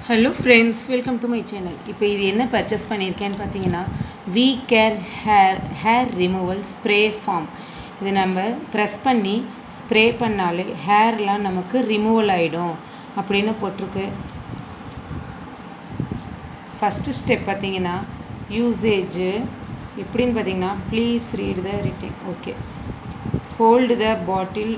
hello friends welcome to my channel இப்போ இது என்ன பர்ச்சேஸ் பண்ணியிருக்கேன்னு பார்த்தீங்கன்னா V care hair hair removal spray form இது நம்ம ப்ரெஸ் பண்ணி ஸ்ப்ரே பண்ணாலே ஹேர்லாம் நமக்கு ரிமூவல் ஆகிடும் அப்படின்னு போட்டிருக்கு ஃபஸ்ட்டு ஸ்டெப் பார்த்தீங்கன்னா யூசேஜு எப்படின்னு பார்த்தீங்கன்னா please read the written okay hold the bottle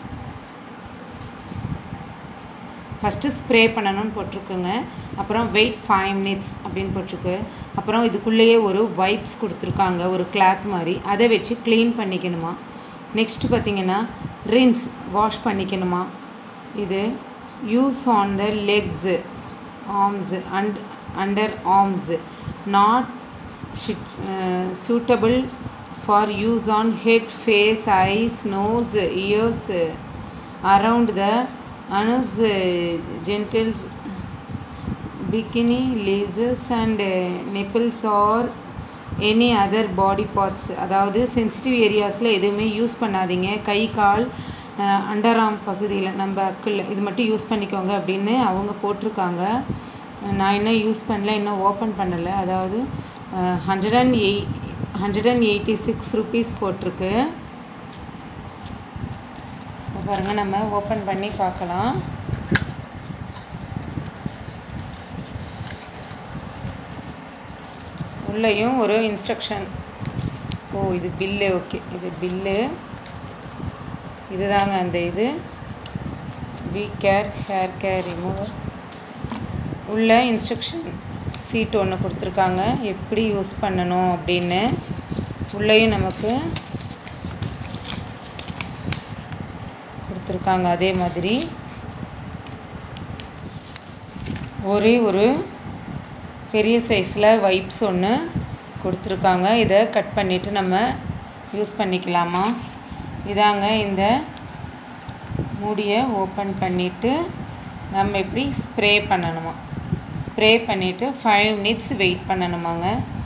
first spray பண்ணணும்னு போட்டிருக்குங்க அப்புறம் வெயிட் ஃபைவ் மினிட்ஸ் அப்படின்னு போட்டிருக்கு அப்புறம் இதுக்குள்ளேயே ஒரு வைப்ஸ் கொடுத்துருக்காங்க ஒரு கிளாத் மாதிரி அதை வச்சு க்ளீன் பண்ணிக்கணுமா நெக்ஸ்ட்டு பார்த்தீங்கன்னா ரின்ஸ் வாஷ் பண்ணிக்கணுமா இது use on the legs arms and underarms not suitable for use on head face eyes nose ears around the anus uh, genitals bikini lasers and uh, nipples or any other body parts அதாவது sensitive ஏரியாஸில் எதுவுமே use பண்ணாதீங்க கை கால் அண்டராம் பகுதியில் நம்ம அக்கில் இது மட்டும் use பண்ணிக்கோங்க அப்படின்னு அவங்க போட்டிருக்காங்க நான் இன்னும் யூஸ் பண்ணல இன்னும் ஓப்பன் பண்ணலை அதாவது ஹண்ட்ரட் அண்ட் எய் hundred and eighty six rupees போட்டிருக்கு பாருங்கள் நம்ம ஓப்பன் பண்ணி பார்க்கலாம் உள்ளேயும் ஒரு இன்ஸ்ட்ரக்ஷன் ஓ இது பில்லு ஓகே இது பில்லு இதுதாங்க அந்த இது V care hair care remover உள்ள இன்ஸ்ட்ரக்ஷன் சீட் ஒன்று கொடுத்துருக்காங்க எப்படி யூஸ் பண்ணணும் அப்படின்னு உள்ளேயும் நமக்கு கொடுத்துருக்காங்க அதே மாதிரி ஒரே ஒரு பெரிய சைஸில் வைப்ஸ் ஒன்று கொடுத்துருக்காங்க இதை கட் பண்ணிவிட்டு நம்ம யூஸ் பண்ணிக்கலாமா இதாங்க இந்த மூடியை ஓப்பன் பண்ணிவிட்டு நம்ம இப்படி ஸ்ப்ரே பண்ணணுமா ஸ்ப்ரே பண்ணிவிட்டு ஃபைவ் மினிட்ஸ் வெயிட் பண்ணணுமாங்க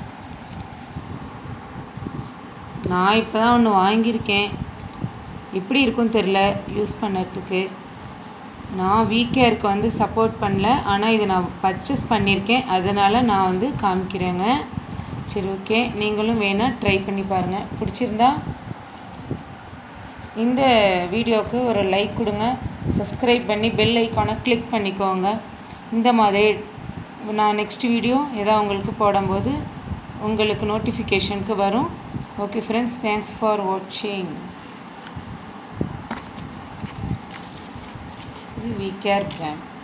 நான் இப்போ தான் ஒன்று வாங்கியிருக்கேன் எப்படி இருக்குன்னு தெரில யூஸ் பண்ணுறதுக்கு நான் வீக்கேருக்கு வந்து சப்போர்ட் பண்ணல ஆனால் இதை நான் பர்ச்சேஸ் பண்ணியிருக்கேன் அதனால் நான் வந்து காமிக்கிறேங்க சரி ஓகே நீங்களும் வேணால் ட்ரை பண்ணி பாருங்கள் பிடிச்சிருந்தா இந்த வீடியோவுக்கு ஒரு லைக் கொடுங்க சப்ஸ்கிரைப் பண்ணி பெல் ஐக்கானை கிளிக் பண்ணிக்கோங்க இந்த மாதிரி நான் நெக்ஸ்ட் வீடியோ ஏதாவது உங்களுக்கு போடும்போது உங்களுக்கு நோட்டிஃபிகேஷனுக்கு வரும் ஓகே ஃப்ரெண்ட்ஸ் தேங்க்ஸ் ஃபார் வாட்சிங் இது வி கேர் பிராண்ட்